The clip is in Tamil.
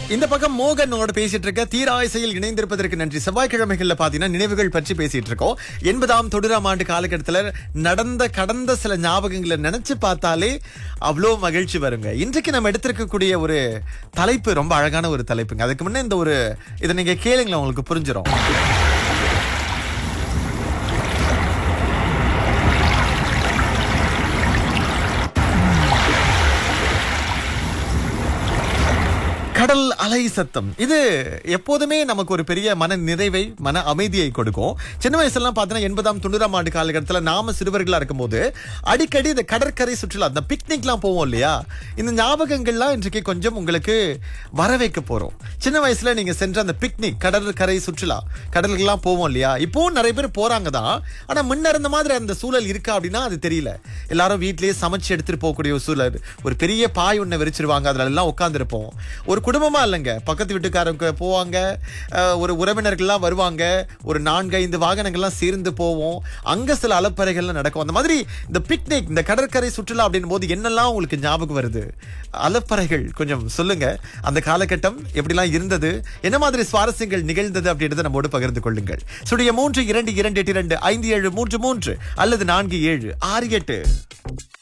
இந்த பக்கம் மோகனோட பேசிட்டு இருக்க தீராயசையில் இணைந்திருப்பதற்கு நன்றி செவ்வாய்க்கிழமைகள்ல பாத்தீங்கன்னா நினைவுகள் பற்றி பேசிட்டு இருக்கோம் எண்பதாம் தொண்ணூறாம் ஆண்டு காலகட்டத்துல நடந்த கடந்த சில ஞாபகங்களை நினைச்சு பார்த்தாலே அவ்வளோ மகிழ்ச்சி வருங்க இன்றைக்கு நம்ம எடுத்திருக்கக்கூடிய ஒரு தலைப்பு ரொம்ப அழகான ஒரு தலைப்புங்க அதுக்கு முன்ன இந்த ஒரு இதை நீங்க கேளுங்களேன் உங்களுக்கு புரிஞ்சிடும் கடல் அலை சத்தம் இது எப்போதுமே நமக்கு ஒரு பெரிய மன நிறைவை மன அமைதியை கொடுக்கும் சின்ன வயசுலாம் பார்த்தீங்கன்னா எண்பதாம் தொண்ணூறாம் ஆண்டு காலகட்டத்தில் நாம சிறுவர்களா இருக்கும்போது அடிக்கடி இந்த கடற்கரை சுற்றுலா அந்த பிக்னிக்லாம் போவோம் இல்லையா இந்த ஞாபகங்கள்லாம் இன்றைக்கு கொஞ்சம் உங்களுக்கு வர வைக்க போறோம் சின்ன வயசுல நீங்க சென்ற அந்த பிக்னிக் கடற்கரை சுற்றுலா கடலுக்கெல்லாம் போவோம் இல்லையா இப்போவும் நிறைய பேர் போறாங்க தான் ஆனா முன்ன இருந்த மாதிரி அந்த சூழல் இருக்கா அப்படின்னா அது தெரியல எல்லாரும் வீட்லயே சமைச்சு எடுத்துட்டு போகக்கூடிய ஒரு சூழல் ஒரு பெரிய பாய் ஒண்ணு விரிச்சிருவாங்க அதுல எல்லாம் உட்காந்துருப்போம் ஒரு குடும்பமா இல்லைங்க பக்கத்து வீட்டுக்காரங்க போவாங்க அஹ், ஒரு உறவினர்கள்லாம் வருவாங்க ஒரு நான்கு ஐந்து வாகனங்கள்லாம் சேர்ந்து போவோம் அங்க சில அலப்பறைகள்லாம் நடக்கும் அந்த மாதிரி இந்த பிக்னிக் இந்த கடற்கரை சுற்றுலா அப்படின் போது என்னெல்லாம் உங்களுக்கு ஞாபகம் வருது அலப்பறைகள் கொஞ்சம் சொல்லுங்க அந்த காலகட்டம் எப்படிலாம் இருந்தது என்ன மாதிரி சுவாரஸ்யங்கள் நிகழ்ந்தது அப்படின்றத நம்மோடு பகிர்ந்து கொள்ளுங்கள் சுடைய மூன்று இரண்டு இரண்டு எட்டு இரண்டு ஐந்து ஏழு மூன்று மூன்று அல்லது நான்கு ஏழு ஆறு எட்டு